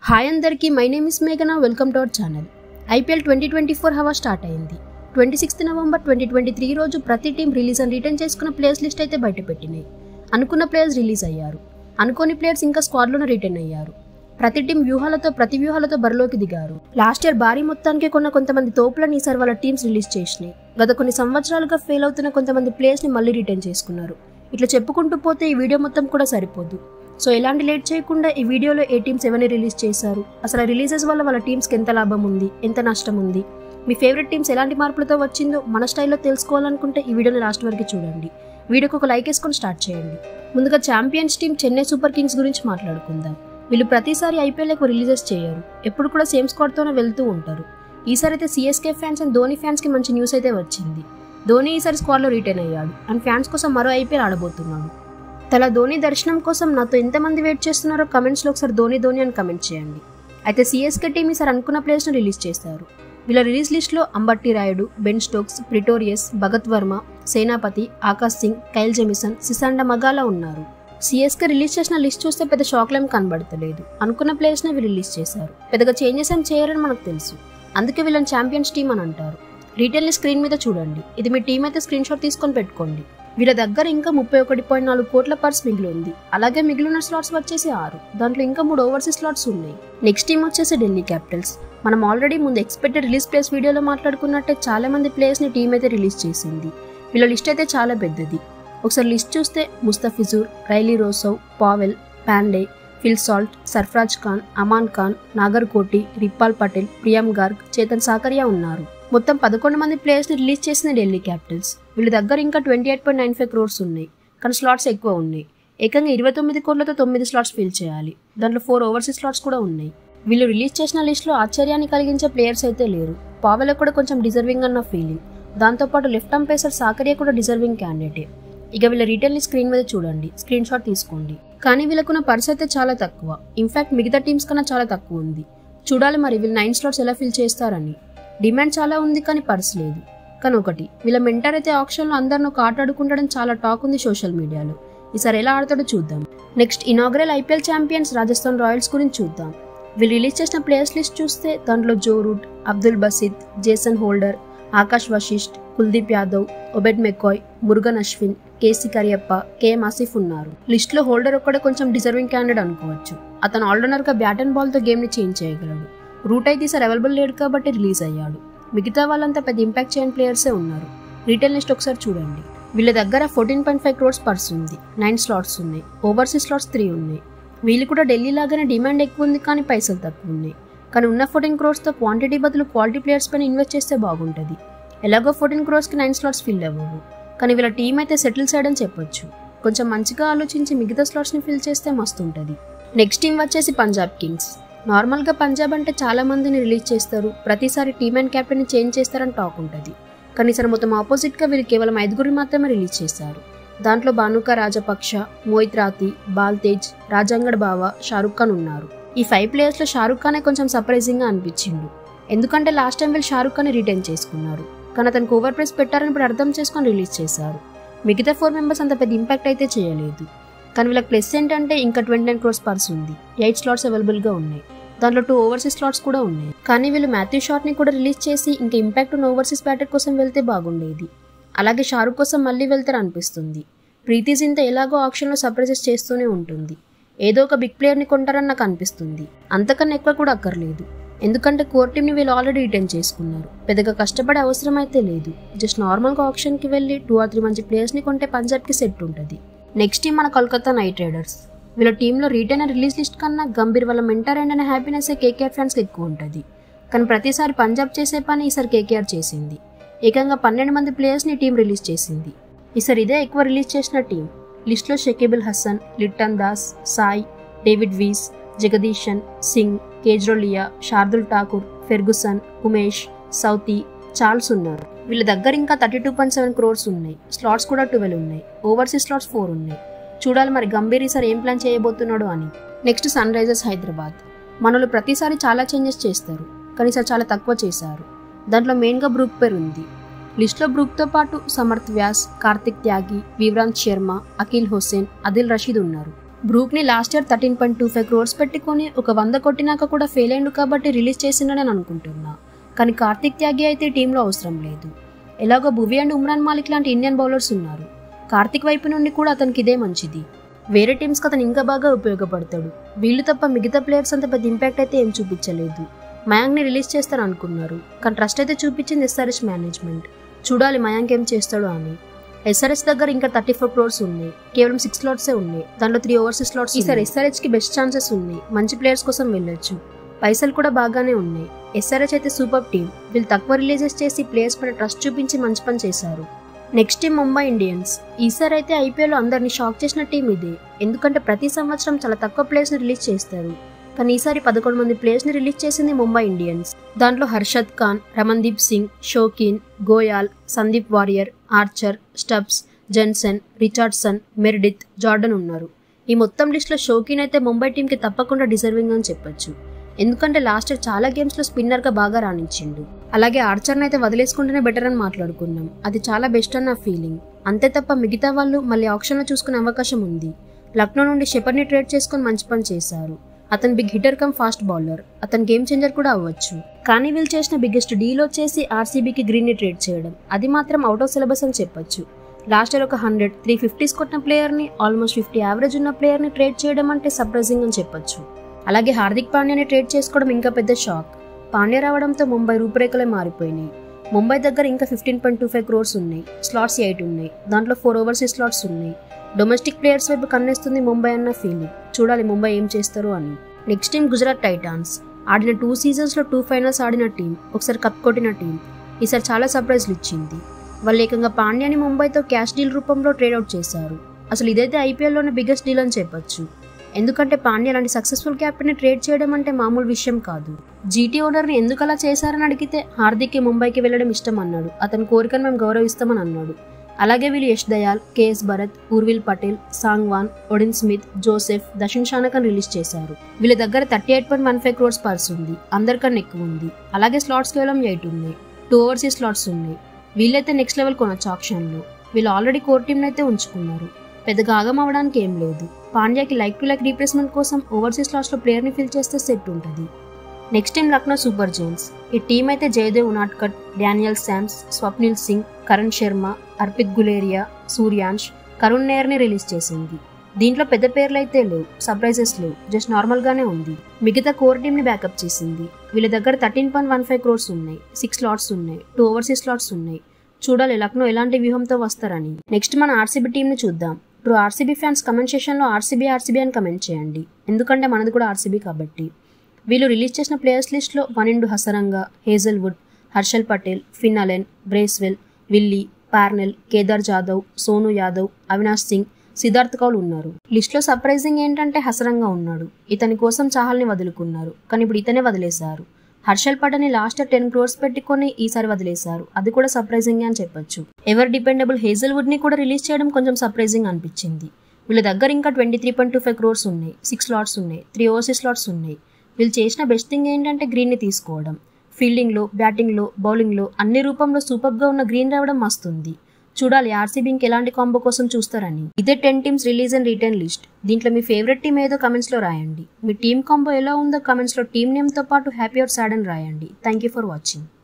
hi అందరికీ my name is మేఘనా welcome to our channel IPL twenty twenty four హవా start అయింది twenty sixth November twenty twenty three రోజు ప్రతి team release అని రిటర్న్ చేసుకున్న ప్లేయర్స్ లిస్ట్ అయితే బయటపెట్టినాయి అనుకున్న ప్లేయర్స్ రిలీజ్ అయ్యారు అనుకోని ప్లేయర్స్ ఇంకా స్క్వాడ్లోనే రిటర్న్ అయ్యారు ప్రతి టీం వ్యూహాలతో ప్రతి వ్యూహాలతో బరిలోకి దిగారు లాస్ట్ ఇయర్ భారీ మొత్తానికి కొన్న కొంతమంది తోపులను ఈసారి వాళ్ళ టీమ్స్ రిలీజ్ చేసినాయి గత కొన్ని సంవత్సరాలుగా ఫెయిల్ అవుతున్న కొంతమంది ప్లేయర్స్ని మళ్ళీ రిటర్న్ చేసుకున్నారు ఇట్లా చెప్పుకుంటూ పోతే ఈ వీడియో మొత్తం కూడా సరిపోదు సో ఎలాంటి లేట్ చేయకుండా ఈ వీడియోలో ఏ టీమ్స్ ఎవరిని రిలీజ్ చేశారు అసలు రిలీజెస్ వల్ల వాళ్ళ టీమ్స్కి ఎంత లాభం ఉంది ఎంత నష్టం ఉంది మీ ఫేవరెట్ టీమ్స్ ఎలాంటి మార్పులతో వచ్చిందో మన స్టైల్లో తెలుసుకోవాలనుకుంటే ఈ వీడియోని లాస్ట్ వరకు చూడండి వీడియోకి ఒక లైక్ వేసుకొని స్టార్ట్ చేయండి ముందుగా champions team Chennai Super Kings గురించి మాట్లాడుకుందాం వీళ్ళు ప్రతిసారి ఐపీఎల్కి రిలీజెస్ చేయరు ఎప్పుడు కూడా సేమ్ స్క్వాడ్తోనే వెళ్తూ ఉంటారు ఈసారి అయితే సిఎస్కే ఫ్యాన్స్ అండ్ ధోని ఫ్యాన్స్కి మంచి న్యూస్ అయితే వచ్చింది ధోని ఈసారి స్క్వాడ్లో రిటైన్ అయ్యాడు అండ్ ఫ్యాన్స్ కోసం మరో ఐపీఎల్ ఆడబోతున్నాడు తల ధోని దర్శనం కోసం నాతో ఎంతమంది వెయిట్ చేస్తున్నారో కమెంట్స్లో ఒకసారి ధోని ధోని అని కమెంట్ చేయండి అయితే సిఎస్కే టీం ఈసారి అనుకున్న ప్లేయర్స్ను రిలీజ్ చేశారు వీళ్ళ రిలీజ్ లిస్ట్లో Ambati Rayudu Ben Stokes Pretorius Bhagath Varma Senapati Akash Singh Kyle Jamieson Sisanda Magala ఉన్నారు సిఎస్కే రిలీజ్ చేసిన లిస్ట్ చూస్తే పెద్ద షాక్లేం కనబడతలేదు అనుకున్న ప్లేయర్స్ని వీళ్ళు రిలీజ్ చేశారు పెద్దగా చేంజెస్ ఏం చేయరని మనకు తెలుసు అందుకే వీళ్ళని ఛాంపియన్స్ టీం అని అంటారు రీటైల్ని స్క్రీన్ మీద చూడండి ఇది మీ టీం అయితే స్క్రీన్ షాట్ తీసుకొని పెట్టుకోండి వీళ్ళ దగ్గర ఇంకా ముప్పై ఒకటి పాయింట్ నాలుగు కోట్ల పర్స్ మిగిలి ఉంది అలాగే మిగిలిన స్లాట్స్ వచ్చేసి ఆరు దాంట్లో ఇంకా మూడు ఓవర్సీస్ స్లాట్స్ ఉన్నాయి నెక్స్ట్ టీం వచ్చేసి ఢిల్లీ క్యాపిటల్స్ మనం ఆల్రెడీ ముందు ఎక్స్పెక్టెడ్ రిలీజ్ ప్లేస్ వీడియోలో మాట్లాడుకున్నట్టే చాలా మంది ప్లేయర్స్ని టీం అయితే రిలీజ్ చేసింది వీళ్ళ లిస్ట్ అయితే చాలా పెద్దది ఒకసారి లిస్ట్ చూస్తే Mustafizur Rilee Rossouw Powell Pandey Phil Salt Sarfaraz Khan Aman Khan Nagarkoti Ripal Patel Priyam Garg Chetan సాకరియా ఉన్నారు మొత్తం పదకొండు మంది ప్లేయర్స్ని రిలీజ్ చేసిన ఢిల్లీ క్యాపిటల్స్ వీళ్ళ దగ్గర ఇంకా twenty eight point nine five crores ఉన్నాయి కానీ స్లాట్స్ ఎక్కువ ఉన్నాయి ఏకంగా ఇరవై తొమ్మిది కోట్లతో తొమ్మిది స్లాట్స్ ఫిల్ చేయాలి దాంట్లో ఫోర్ ఓవర్సీస్ స్లాట్స్ కూడా ఉన్నాయి వీళ్ళు రిలీజ్ చేసిన లిస్ట్లో ఆశ్చర్యాన్ని కలిగించే ప్లేయర్స్ అయితే లేరు పావెల కూడా కొంచెం డిజర్వింగ్ అన్న ఫీలింగ్ దాంతోపాటు లెఫ్ట్ ఆర్మ్ పేసర్ సాకరియా కూడా డిజర్వింగ్ క్యాండిడేటే ఇక వీళ్ళ రీటైల్ని స్క్రీన్ మీద చూడండి స్క్రీన్ షాట్ తీసుకోండి కానీ వీళ్ళకున్న పర్స్ అయితే చాలా తక్కువ ఇన్ఫాక్ట్ మిగతా టీమ్స్ కన్నా చాలా తక్కువ ఉంది చూడాలి మరి వీళ్ళు నైన్ స్లాట్స్ ఎలా ఫిల్ చేస్తారని డిమాండ్ చాలా ఉంది కానీ పర్స్ లేదు కానీ ఒకటి వీళ్ళ మెంటర్ అయితే ఆప్షన్లో అందరిని ఒక ఆట ఆడుకుంటాడని చాలా టాక్ ఉంది సోషల్ మీడియాలో ఈసారి ఎలా ఆడతాడో చూద్దాం next inaugural IPL champions Rajasthan Royals గురించి చూద్దాం వీళ్ళు రిలీజ్ చేసిన ప్లేయర్స్ లిస్ట్ చూస్తే దాంట్లో Joe Root Abdul Basith Jason Holder Akash Vashisht Kuldeep Yadav Obed McCoy Murugan Ashwin KC Cariappa KM Asif ఉన్నారు లిస్ట్లో హోల్డర్ ఒక్కడే కొంచెం డిజర్వింగ్ క్యాండిడేట్ అనుకోవచ్చు అతను ఆల్రౌండర్గా బ్యాట్ అండ్ బాల్తో గేమ్ని చేంజ్ చేయగలడు రూట్ అయితే ఈసారి అవైలబుల్ లేడు కాబట్టి రిలీజ్ అయ్యాడు మిగతా వాళ్ళంతా పెద్ద ఇంపాక్ట్ చేయని ప్లేయర్సే ఉన్నారు రీటైల్ లిస్ట్ ఒకసారి చూడండి వీళ్ళ దగ్గర fourteen point five crores purse ఉంది నైన్ స్లాట్స్ ఉన్నాయి ఓవర్సీస్ స్లాట్స్ త్రీ ఉన్నాయి వీళ్ళు కూడా ఢిల్లీ లాగానే డిమాండ్ ఎక్కువ ఉంది కానీ పైసలు తక్కువ ఉన్నాయి కానీ ఉన్న ఫోర్టీన్ క్రోర్స్తో క్వాంటిటీ బదులు క్వాలిటీ ప్లేయర్స్ పైన ఇన్వెస్ట్ చేస్తే బాగుంటుంది ఎలాగో ఫోర్టీన్ క్రోర్స్కి నైన్ స్లాట్స్ ఫిల్ అవ్వవు కానీ వీళ్ళ టీం అయితే సెటిల్ సైడ్ అని చెప్పొచ్చు కొంచెం మంచిగా ఆలోచించి మిగతా స్లాట్స్ని ఫిల్ చేస్తే మస్తు ఉంటుంది నెక్స్ట్ టీం వచ్చేసి పంజాబ్ కింగ్స్ నార్మల్గా పంజాబ్ అంటే చాలా మందిని రిలీజ్ చేస్తారు ప్రతిసారి టీమ్ అండ్ క్యాప్టెన్ని చేంజ్ చేస్తారని టాక్ ఉంటుంది కానీ ఈసారి మొత్తం ఆపోజిట్గా వీళ్ళు కేవలం ఐదుగురిని మాత్రమే రిలీజ్ చేశారు దాంట్లో భానుక రాజపక్ష మోహిత్ రాతి బాల్ తేజ్ రాజంగడ్ బావా షారుఖ్ ఖాన్ ఉన్నారు ఈ ఫైవ్ ప్లేయర్స్లో షారుఖ్ ఖానే కొంచెం సర్ప్రైజింగ్గా అనిపించిండు ఎందుకంటే లాస్ట్ టైం వీళ్ళు షారుఖ్ ఖాన్ రిటైన్ చేసుకున్నారు కానీ అతనికి ఓవర్ ప్రైస్ పెట్టారని ఇప్పుడు అర్థం చేసుకొని రిలీజ్ చేశారు మిగతా ఫోర్ మెంబర్స్ అంత పెద్ద ఇంపాక్ట్ అయితే చేయలేదు కానీ వీళ్ళకి ప్లస్ ఏంటంటే ఇంకా ట్వంటీ నైన్ క్రోర్స్ పర్స్ ఉంది ఎయిట్ స్లాట్స్ అవైలబుల్గా ఉన్నాయి దాంట్లో టూ ఓవర్సీస్ స్లాట్స్ కూడా ఉన్నాయి కానీ వీళ్ళు మాథ్యూ షాట్ని కూడా రిలీజ్ చేసి ఇంకా ఇంపాక్ట్ ఉన్న ఓవర్సీస్ బ్యాటర్ కోసం వెళ్తే బాగుండేది అలాగే షారుఖ్ కోసం మళ్ళీ వెళ్తారు అనిపిస్తుంది ప్రీతి జింత ఎలాగో ఆప్షన్లో సర్ప్రైజెస్ చేస్తూనే ఉంటుంది ఏదో ఒక బిగ్ ప్లేయర్ని కొంటారని నాకు అనిపిస్తుంది అంతకన్నా ఎక్కువ కూడా అక్కర్లేదు ఎందుకంటే కోర్ టీమ్ని వీళ్ళు ఆల్రెడీ రిటైన్ చేసుకున్నారు పెద్దగా కష్టపడే అవసరం అయితే లేదు జస్ట్ నార్మల్గా ఆప్షన్కి వెళ్ళి టూ ఆర్ త్రీ మంచి ప్లేయర్స్ని కొంటే పంజాబ్కి సెట్ ఉంటుంది నెక్స్ట్ టీం మన కోల్కతా నైట్ రైడర్స్ వీళ్ళ టీంలో రీటైన్ రిలీజ్ లిస్ట్ కన్నా గంభీర్ వాళ్ళ మెంటర్ అండ్ అనే హ్యాపీనెస్ కేకేఆర్ ఫ్యాన్స్కి ఎక్కువ ఉంటుంది కానీ ప్రతిసారి పంజాబ్ చేసే పని ఈసారి కేకేఆర్ చేసింది ఏకంగా పన్నెండు మంది ప్లేయర్స్ని టీం రిలీజ్ చేసింది ఈసారి ఇదే ఎక్కువ రిలీజ్ చేసిన టీం లిస్ట్లో Shakib Hasan Litton Das Sai David Wiese Jagadeesan Singh Khejroliya Shardul Thakur Ferguson Umesh Southee Charles ఉన్నారు వీళ్ళ దగ్గర ఇంకా thirty two point seven crores ఉన్నాయి స్లాట్స్ కూడా ట్వెల్వ్ ఉన్నాయి ఓవర్సీస్ స్లాట్స్ ఫోర్ ఉన్నాయి చూడాలి మరి గంభీర్ ఈసారి ఏం ప్లాన్ చేయబోతున్నాడు అని నెక్స్ట్ సన్ రైజర్స్ హైదరాబాద్ మనలో ప్రతిసారి చాలా చేంజెస్ చేస్తారు కానీ ఈసారి చాలా తక్కువ చేశారు దాంట్లో మెయిన్గా బ్రూక్ పేరు ఉంది లిస్ట్లో బ్రూక్తో పాటు సమర్థ్ వ్యాస్ కార్తిక్ త్యాగి వివ్రాంత్ శర్మ అఖిల్ హుస్సేన్ అదిల్ రషీద్ ఉన్నారు బ్రూక్ని last year thirteen point two five crores పెట్టుకొని ఒక వంద కొట్టినాక కూడా ఫెయిల్ అయిండు కాబట్టి రిలీజ్ చేసిండని నేను అనుకుంటున్నా కానీ కార్తిక్ త్యాగి అయితే టీంలో అవసరం లేదు ఎలాగో భువి అండ్ ఉమ్రాన్ మాలిక్ లాంటి ఇండియన్ బౌలర్స్ ఉన్నారు కార్తిక్ వైపు నుండి కూడా అతనికి ఇదే మంచిది వేరే టీమ్స్కి అతను ఇంకా బాగా ఉపయోగపడతాడు వీళ్ళు తప్ప మిగతా ప్లేయర్స్ అంత పెద్ద ఇంపాక్ట్ అయితే ఏం చూపించలేదు మయాంక్ని రిలీజ్ చేస్తారు అనుకున్నారు కానీ ట్రస్ట్ అయితే చూపించింది ఎస్ఆర్ఎస్ మేనేజ్మెంట్ చూడాలి మయాంక్ ఏం చేస్తాడో అని ఎస్ఆర్ఎస్ దగ్గర ఇంకా థర్టీ ఫోర్ క్రోర్స్ ఉన్నాయి కేవలం సిక్స్ స్లాట్సే ఉన్నాయి దాంట్లో త్రీ ఓవర్సీస్ స్లాట్స్ ఈసారి ఎస్ఆర్హెచ్ కి బెస్ట్ ఛాన్సెస్ ఉన్నాయి మంచి ప్లేయర్స్ కోసం వెళ్ళొచ్చు పైసలు కూడా బాగానే ఉన్నాయి ఎస్ఆర్హెచ్ అయితే సూపర్ టీం వీళ్ళు తక్కువ రిలీజెస్ చేసి ప్లేయర్స్ పైన ట్రస్ట్ చూపించి మంచి పని చేశారు నెక్స్ట్ టీం ముంబై ఇండియన్స్ ఈసారి అయితే ఐపీఎల్ అందరినీ షాక్ చేసిన టీం ఇదే ఎందుకంటే ప్రతి సంవత్సరం చాలా తక్కువ ప్లేయర్స్ ని రిలీజ్ చేస్తారు కానీ ఈసారి పదకొండు మంది ప్లేయర్స్ ని రిలీజ్ చేసింది ముంబై ఇండియన్స్ దాంట్లో Arshad Khan Ramandeep Singh Shokeen Goyal Sandeep Warrier Archer Stubbs Jansen Richardson Meredith Jordan ఉన్నారు ఈ మొత్తం లిస్ట్లో షోకిన్ అయితే ముంబై టీంకి తప్పకుండా డిజర్వింగ్ అని చెప్పొచ్చు ఎందుకంటే లాస్ట్ ఇయర్ చాలా గేమ్స్లో స్పిన్నర్గా బాగా రాణించిండు అలాగే ఆర్చర్ని అయితే వదిలేసుకుంటేనే బెటర్ అని మాట్లాడుకున్నాం అది చాలా బెస్ట్ అన్న ఫీలింగ్ అంతే తప్ప మిగతా వాళ్ళు మళ్ళీ ఆప్షన్లో చూసుకునే అవకాశం ఉంది లక్నో నుండి షెపర్ని ట్రేడ్ చేసుకుని మంచి పని చేశారు అతను big hitter cum fast bowler అతను గేమ్ చేంజర్ కూడా అవ్వచ్చు కానీ వీళ్ళు చేసిన బిగ్గెస్ట్ డీల్ వచ్చేసి ఆర్సీబీకి గ్రీన్ ని ట్రేడ్ చేయడం అది మాత్రం అవుట్ ఆఫ్ సిలబస్ అని చెప్పొచ్చు లాస్ట్ ఇయర్ ఒక హండ్రెడ్ త్రీ ఫిఫ్టీస్ కొట్టిన ప్లేయర్ని ఆల్మోస్ట్ ఫిఫ్టీ యావరేజ్ ఉన్న ప్లేయర్ని ట్రేడ్ చేయడం అంటే సర్ప్రైజింగ్ అని చెప్పొచ్చు అలాగే హార్దిక్ పాండ్యాని ట్రేడ్ చేసుకోవడం ఇంకా పెద్ద షాక్ పాండ్యా రావడంతో ముంబై రూపురేఖలే మారిపోయినాయి ముంబై దగ్గర ఇంకా fifteen point two five crores ఉన్నాయి స్లాట్స్ ఎయిట్ ఉన్నాయి దాంట్లో ఫోర్ ఓవర్సీస్ స్లాట్స్ ఉన్నాయి డొమెస్టిక్ ప్లేయర్స్ వైపు కన్నేస్తుంది ముంబై అన్న ఫీలింగ్ చూడాలి ముంబై ఏం చేస్తారు అని నెక్స్ట్ టీం గుజరాత్ టైటాన్స్ ఆడిన టూ సీజన్స్లో టూ ఫైనల్స్ ఆడిన టీం ఒకసారి కప్ కొట్టిన టీం ఈసారి చాలా సర్ప్రైజ్లు ఇచ్చింది వాళ్ళు ఏకంగా పాండ్యాని ముంబైతో క్యాష్ డీల్ రూపంలో ట్రేడ్ అవుట్ చేశారు అసలు ఇదైతే ఐపీఎల్లోనే బిగ్గెస్ట్ డీల్ అని చెప్పొచ్చు ఎందుకంటే పాండ్యా లాంటి సక్సెస్ఫుల్ క్యాప్టెన్ ట్రేడ్ చేయడం అంటే మామూలు విషయం కాదు జీటీ ఓనర్ని ఎందుకు అలా చేశారని అడిగితే హార్దిక్కి ముంబైకి వెళ్ళడం ఇష్టం అన్నాడు అతని కోరికను మేము గౌరవిస్తామని అన్నాడు అలాగే వీళ్ళు Yash Dayal KS Bharat Urvil Patel Sangwan Odean Smith Joseph Dasun Shanaka release చేశారు వీళ్ళ దగ్గర thirty eight point one five crores purse ఉంది అందరికన్నా ఎక్కువ ఉంది అలాగే స్లాట్స్ కేవలం ఎయిట్ ఉన్నాయి టూ ఓవర్సీస్ స్లాట్స్ ఉన్నాయి వీళ్ళైతే నెక్స్ట్ లెవెల్ కొనొచ్చు ఆప్షన్లో వీళ్ళు ఆల్రెడీ కోర్ టీంని అయితే ఉంచుకున్నారు పెద్దగా ఆగం అవ్వడానికి ఏం లేదు పాండ్యాకి లైక్ టు లైక్ రీప్లేస్మెంట్ కోసం ఓవర్సీస్ లాస్ట్లో ప్లేయర్ని ఫిల్ చేస్తే సెట్ ఉంటుంది next time Lucknow Super Giants ఈ టీం అయితే జయదేవ్ ఉనాట్కట్ డానియల్ శామ్స్ స్వప్నిల్ సింగ్ కరణ్ శర్మ అర్పిత్ గులేరియా సూర్యాంష్ కరుణ్ నేర్ని రిలీజ్ చేసింది దీంట్లో పెద్ద పేర్లు అయితే లేవు సర్ప్రైజెస్ లేవు జస్ట్ నార్మల్గానే ఉంది మిగతా కోర్ టీంని బ్యాకప్ చేసింది వీళ్ళ దగ్గర thirteen point one five crores ఉన్నాయి సిక్స్ స్లాట్స్ ఉన్నాయి టూ ఓవర్సీస్ స్లాట్స్ ఉన్నాయి చూడాలి లక్నో ఎలాంటి వ్యూహంతో వస్తారని నెక్స్ట్ మన ఆర్సీబీ టీంని చూద్దాం ఇప్పుడు ఆర్సీబీ ఫ్యాన్స్ కమెంట్ సెషన్లో ఆర్సీబీ ఆర్సీబీ అని కమెంట్ చేయండి ఎందుకంటే మనది కూడా ఆర్సీబీ కాబట్టి వీళ్ళు రిలీజ్ చేసిన ప్లేయర్స్ లిస్ట్లో Wanindu Hasaranga Hazlewood Harshal Patel Finn Allen Bracewell Willey Parnell Kedar Jadhav Sonu Yadav Avinash Singh Siddarth Kaul ఉన్నారు లిస్ట్లో సర్ప్రైజింగ్ ఏంటంటే హసరంగా ఉన్నాడు ఇతని కోసం చాహల్ని వదులుకున్నారు కానీ ఇప్పుడు ఇతనే వదిలేశారు హర్షల్ పటని లాస్ట్ టెన్ క్రోర్స్ పెట్టుకొని ఈసారి వదిలేశారు అది కూడా సర్ప్రైజింగ్ అని చెప్పొచ్చు ఎవర్ డిపెండబుల్ హేజల్వుడ్ ని కూడా రిలీజ్ చేయడం కొంచెం సర్ప్రైజింగ్ అనిపించింది వీళ్ళ దగ్గర ఇంకా twenty three point two five crores ఉన్నాయి సిక్స్ స్లాట్స్ ఉన్నాయి త్రీ ఓవర్సీస్ స్లాట్స్ ఉన్నాయి వీళ్ళు చేసిన బెస్ట్ థింగ్ ఏంటంటే గ్రీన్ని తీసుకోవడం ఫీల్డింగ్లో బ్యాటింగ్లో బౌలింగ్లో అన్ని రూపంలో సూపర్గా ఉన్న గ్రీన్ రావడం మస్తుంది చూడాలి ఆర్సీబీ ఇంకెలాంటి కాంబో కోసం చూస్తారని ఇదే ten teams release and return list దీంట్లో మీ ఫేవరెట్ టీం ఏదో కమెంట్స్లో రాయండి మీ టీం కాంబో ఎలా ఉందో కమెంట్స్లో టీం నేమ్తో పాటు హ్యాపీ ఆర్ సాడ్ అని రాయండి థ్యాంక్ యూ ఫర్ వాచింగ్